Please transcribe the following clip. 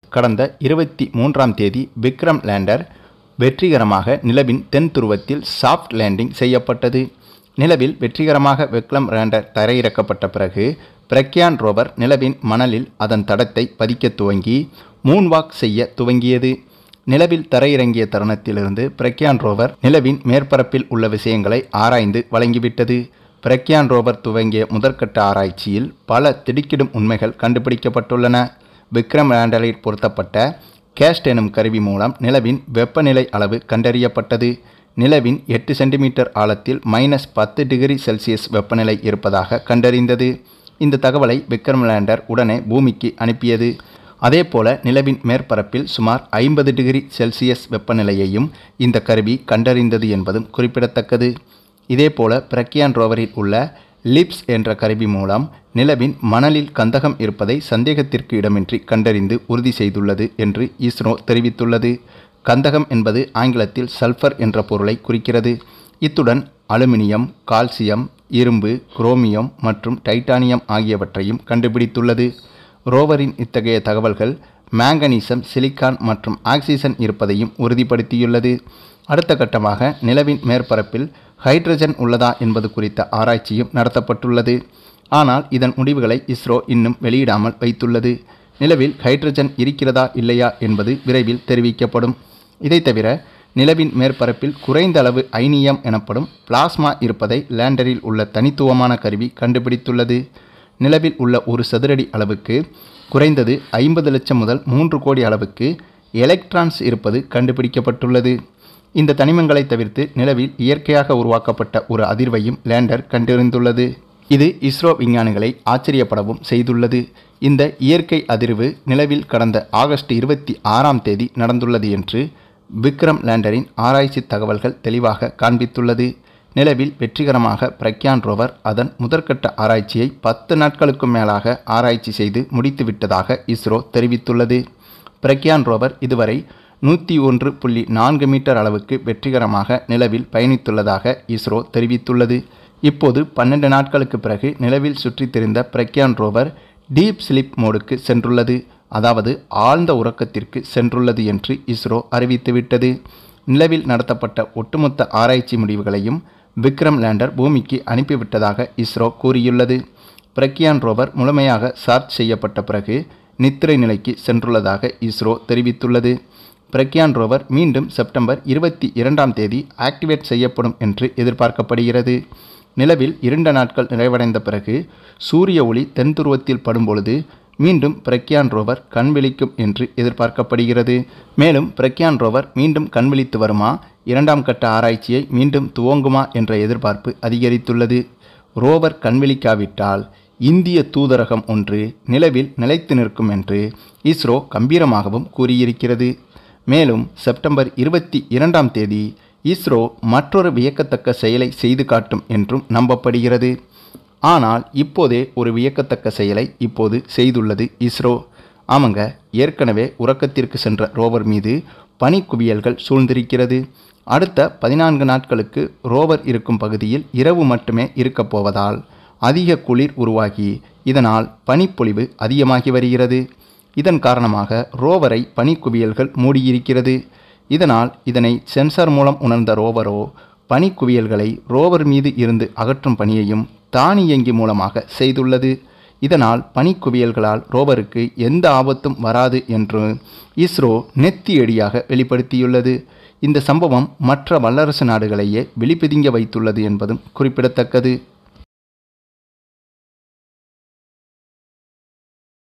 கடந்த இருபத்தி மூன்றாம் தேதி விக்ரம் லேண்டர் வெற்றிகரமாக நிலவின் தென் துருவத்தில் சாஃப்ட் லேண்டிங் செய்யப்பட்டது நிலவில் வெற்றிகரமாக விக்ரம் லேண்டர் தரையிறக்கப்பட்ட பிறகு பிரக்யான் ரோவர் நிலவின் மணலில் அதன் தடத்தை பதிக்க துவங்கி மூன்வாக் செய்ய துவங்கியது நிலவில் தரையிறங்கிய தருணத்திலிருந்து பிரக்யான் ரோவர் நிலவின் மேற்பரப்பில் உள்ள விஷயங்களை ஆராய்ந்து வழங்கிவிட்டது பிரக்யான் ரோவர் துவங்கிய முதற்கட்ட ஆராய்ச்சியில் பல திடுக்கிடும் உண்மைகள் கண்டுபிடிக்கப்பட்டுள்ளன விக்ரம் லேண்டரில் பொருத்தப்பட்ட கேஸ்ட் எனும் கருவி மூலம் நிலவின் வெப்பநிலை அளவு கண்டறியப்பட்டது நிலவின் எட்டு சென்டிமீட்டர் ஆழத்தில் மைனஸ் பத்து டிகிரி செல்சியஸ் வெப்பநிலை இருப்பதாக கண்டறிந்தது இந்த தகவலை விக்ரம் லேண்டர் உடனே பூமிக்கு அனுப்பியது அதேபோல நிலவின் மேற்பரப்பில் சுமார் ஐம்பது டிகிரி செல்சியஸ் வெப்பநிலையையும் இந்த கருவி கண்டறிந்தது என்பதும் குறிப்பிடத்தக்கது இதேபோல பிரக்யான் ரோவரில் உள்ள லிப்ஸ் என்ற கருவி மூலம் நிலவின் மணலில் கந்தகம் இருப்பதை சந்தேகத்திற்கு இடமின்றி கண்டறிந்து உறுதி செய்துள்ளது என்று இஸ்ரோ தெரிவித்துள்ளது கந்தகம் என்பது ஆங்கிலத்தில் சல்ஃபர் என்ற பொருளை குறிக்கிறது இத்துடன் அலுமினியம் கால்சியம் இரும்பு குரோமியம் மற்றும் டைட்டானியம் ஆகியவற்றையும் கண்டுபிடித்துள்ளது ரோவரின் இத்தகைய தகவல்கள் மேங்கனீசம் சிலிக்கான் மற்றும் ஆக்சிஜன் இருப்பதையும் உறுதிப்படுத்தியுள்ளது அடுத்த கட்டமாக நிலவின் மேற்பரப்பில் ஹைட்ரஜன் உள்ளதா என்பது குறித்த ஆராய்ச்சியும் நடத்தப்பட்டுள்ளது ஆனால் இதன் முடிவுகளை இஸ்ரோ இன்னும் வெளியிடாமல் வைத்துள்ளது நிலவில் ஹைட்ரஜன் இருக்கிறதா இல்லையா என்பது விரைவில் தெரிவிக்கப்படும் இதை தவிர நிலவின் மேற்பரப்பில் குறைந்த அளவு ஐனியம் எனப்படும் பிளாஸ்மா இருப்பதை லேண்டரில் உள்ள தனித்துவமான கருவி கண்டுபிடித்துள்ளது நிலவில் உள்ள ஒரு சதுரடி அளவுக்கு குறைந்தது ஐம்பது லட்சம் முதல் மூன்று கோடி அளவுக்கு எலக்ட்ரான்ஸ் இருப்பது கண்டுபிடிக்கப்பட்டுள்ளது இந்த தனிமங்களை தவிர்த்து நிலவில் இயற்கையாக உருவாக்கப்பட்ட ஒரு அதிர்வையும் லேண்டர் கண்டறிந்துள்ளது இது இஸ்ரோ விஞ்ஞானிகளை ஆச்சரியப்படவும் செய்துள்ளது இந்த இயற்கை அதிர்வு நிலவில் கடந்த ஆகஸ்ட் இருபத்தி ஆறாம் தேதி நடந்துள்ளது என்று விக்ரம் லேண்டரின் ஆராய்ச்சி தகவல்கள் தெளிவாக காண்பித்துள்ளது நிலவில் வெற்றிகரமாக பிரக்யான் ரோவர் அதன் முதற்கட்ட ஆராய்ச்சியை பத்து நாட்களுக்கும் மேலாக ஆராய்ச்சி செய்து முடித்துவிட்டதாக இஸ்ரோ தெரிவித்துள்ளது பிரக்யான் ரோவர் இதுவரை நூற்றி ஒன்று புள்ளி நான்கு மீட்டர் அளவுக்கு வெற்றிகரமாக நிலவில் பயணித்துள்ளதாக இஸ்ரோ தெரிவித்துள்ளது இப்போது பன்னெண்டு நாட்களுக்கு பிறகு நிலவில் சுற்றித் திரிந்த பிரக்யான் ரோவர் டீப் ஸ்லிப் மோடுக்கு சென்றுள்ளது அதாவது ஆழ்ந்த உறக்கத்திற்கு சென்றுள்ளது என்று இஸ்ரோ அறிவித்துவிட்டது நிலவில் நடத்தப்பட்ட ஒட்டுமொத்த ஆராய்ச்சி முடிவுகளையும் விக்ரம் லேண்டர் பூமிக்கு அனுப்பிவிட்டதாக இஸ்ரோ கூறியுள்ளது பிரக்யான் ரோவர் முழுமையாக சார்ஜ் செய்யப்பட்ட பிறகு நித்திரை நிலைக்கு சென்றுள்ளதாக இஸ்ரோ தெரிவித்துள்ளது பிரக்யான் ரோவர் மீண்டும் செப்டம்பர் இருபத்தி இரண்டாம் தேதி ஆக்டிவேட் செய்யப்படும் என்று எதிர்பார்க்கப்படுகிறது நிலவில் இரண்டு நாட்கள் நிறைவடைந்த பிறகு சூரிய ஒளி தென் துருவத்தில் படும்பொழுது மீண்டும் பிரக்யான் ரோவர் கண்விழிக்கும் என்று எதிர்பார்க்கப்படுகிறது மேலும் பிரக்யான் ரோவர் மீண்டும் கண்விழித்து வருமா இரண்டாம் கட்ட ஆராய்ச்சியை மீண்டும் துவங்குமா என்ற எதிர்பார்ப்பு அதிகரித்துள்ளது ரோவர் கண்விழிக்காவிட்டால் இந்திய தூதரகம் ஒன்று நிலவில் நிலைத்து நிற்கும் என்று இஸ்ரோ கம்பீரமாகவும் கூறியிருக்கிறது மேலும் செப்டம்பர் இருபத்தி இரண்டாம் தேதி இஸ்ரோ மற்றொரு வியக்கத்தக்க செயலை செய்து காட்டும் என்றும் நம்பப்படுகிறது ஆனால் இப்போதே ஒரு வியக்கத்தக்க செயலை இப்போது செய்துள்ளது இஸ்ரோ ஆமாங்க ஏற்கனவே உறக்கத்திற்கு சென்ற ரோவர் மீது பனிக்குவியல்கள் சூழ்ந்திருக்கிறது அடுத்த பதினான்கு நாட்களுக்கு ரோவர் இருக்கும் பகுதியில் இரவு மட்டுமே இருக்கப் போவதால் அதிக குளிர் உருவாகி இதனால் பனிப்பொழிவு அதிகமாகி வருகிறது இதன் காரணமாக ரோவரை பனிக்குவியல்கள் மூடியிருக்கிறது இதனால் இதனை சென்சார் மூலம் உணர்ந்த ரோவரோ பனிக்குவியல்களை ரோவர் மீது இருந்து அகற்றும் பணியையும் தானியங்கி மூலமாக செய்துள்ளது இதனால் பனிக்குவியல்களால் ரோவருக்கு எந்த ஆபத்தும் வராது என்று இஸ்ரோ நெத்தியடியாக வெளிப்படுத்தியுள்ளது இந்த சம்பவம் மற்ற வல்லரசு நாடுகளையே விழிப்பிதுங்க வைத்துள்ளது என்பதும் குறிப்பிடத்தக்கது